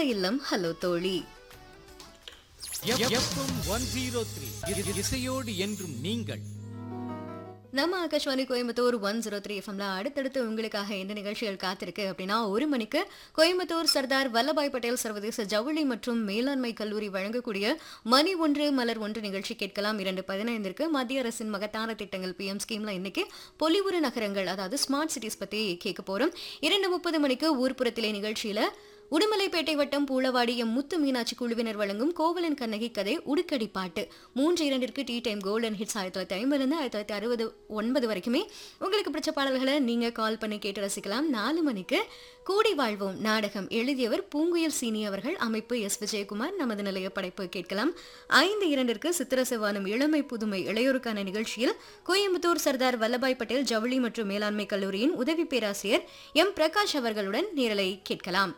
வசந்த இல்லம் ஹலோ தோழி எஃப்எம் ஒன் ஜீரோ த்ரீ இசையோடு என்றும் நீங்கள் நம்ம Akashvani Coimbatore one zero three எஃப்எம்ல அடுத்தடுத்து உங்களுக்காக என்ன நிகழ்ச்சிகள் காத்திருக்கு அப்படின்னா ஒரு மணிக்கு கோயம்புத்தூர் சர்தார் வல்லபாய் பட்டேல் சர்வதேச ஜவுளி மற்றும் மேலாண்மை கல்லூரி வழங்கக்கூடிய மணி ஒன்று மலர் ஒன்று நிகழ்ச்சி கேட்கலாம் இரண்டு பதினைந்திற்கு மத்திய அரசின் மகத்தான திட்டங்கள் பிஎம் ஸ்கீம்ல இன்னைக்கு பொலிவுறு நகரங்கள் அதாவது ஸ்மார்ட் சிட்டிஸ் பத்தி கேட்க போறோம் இரண்டு முப்பது மணிக்கு ஊர்ப்புறத்திலே நிகழ்ச்சியில உடுமலைப்பேட்டை வட்டம் பூளவாடி எம் முத்து மீனாட்சி குழுவினர் வழங்கும் கோவலன் கண்ணகி கதை உடுக்கடி பாட்டு மூன்று இரண்டிற்கு டீ டைம் கோல்டன் ஹிட்ஸ் ஆயிரத்தி தொள்ளாயிரத்தி ஐம்பதுலேருந்து ஆயிரத்தி தொள்ளாயிரத்தி அறுபது ஒன்பது வரைக்குமே உங்களுக்கு பிடிச்ச பாடல்களை நீங்க கால் பண்ணி கேட்டு ரசிக்கலாம் நாலு மணிக்கு கூடி வாழ்வோம் நாடகம் எழுதியவர் பூங்குயல் சீனி அவர்கள் அமைப்பு எஸ் விஜயகுமார் நமது நிலைய படைப்பு கேட்கலாம் ஐந்து இரண்டிற்கு சித்திர செவ்வானம் இளமை புதுமை இளையோருக்கான நிகழ்ச்சியில் கோயம்புத்தூர் சர்தார் வல்லபாய் பட்டேல் ஜவுளி மற்றும் மேலாண்மை கல்லூரியின் உதவி பேராசிரியர் எம் பிரகாஷ் அவர்களுடன் நேரலை கேட்கலாம்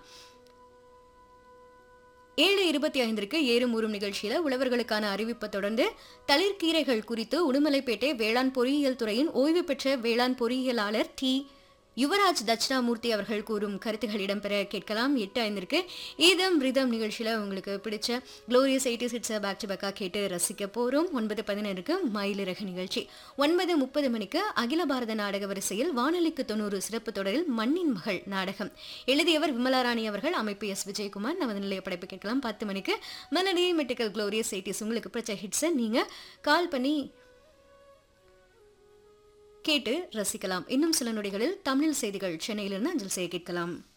ஏழு இருபத்தி ஐந்திற்கு ஏறும் ஊறும் நிகழ்ச்சியில உழவர்களுக்கான அறிவிப்பை தொடர்ந்து தளிர்கீரைகள் குறித்து உடுமலைப்பேட்டை வேளாண் பொறியியல் துறையின் ஓய்வு பெற்ற வேளாண் பொறியியலாளர் டி யுவராஜ் தட்சிணாமூர்த்தி அவர்கள் கூறும் கருத்துகள் இடம்பெற கேட்கலாம் எட்டு ஐந்திற்கு ஈதம் ரிதம் நிகழ்ச்சியில உங்களுக்கு பிடிச்ச க்ளோரியஸ் எயிட்டி சிட்ஸை பேக் டு பேக்காக கேட்டு ரசிக்க போறோம் ஒன்பது பதினேழுக்கு மயிலிறகு நிகழ்ச்சி ஒன்பது முப்பது மணிக்கு அகில பாரத நாடக வரிசையில் வானொலிக்கு தொண்ணூறு சிறப்பு தொடரில் மண்ணின் மகள் நாடகம் எழுதியவர் விமலாராணி அவர்கள் அமைப்பு எஸ் விஜயகுமார் நமது நிலைய படைப்பு கேட்கலாம் பத்து மணிக்கு மெலடி மெட்டிக்கல் க்ளோரியஸ் எயிட்டிஸ் உங்களுக்கு பிடிச்ச ஹிட்ஸை நீங்க கால் பண்ணி கேட்டு ரசிக்கலாம் இன்னும் சில நொடிகளில் தமிழ் செய்திகள் சென்னையிலிருந்து அஞ்சல் செய்ய கேட்கலாம்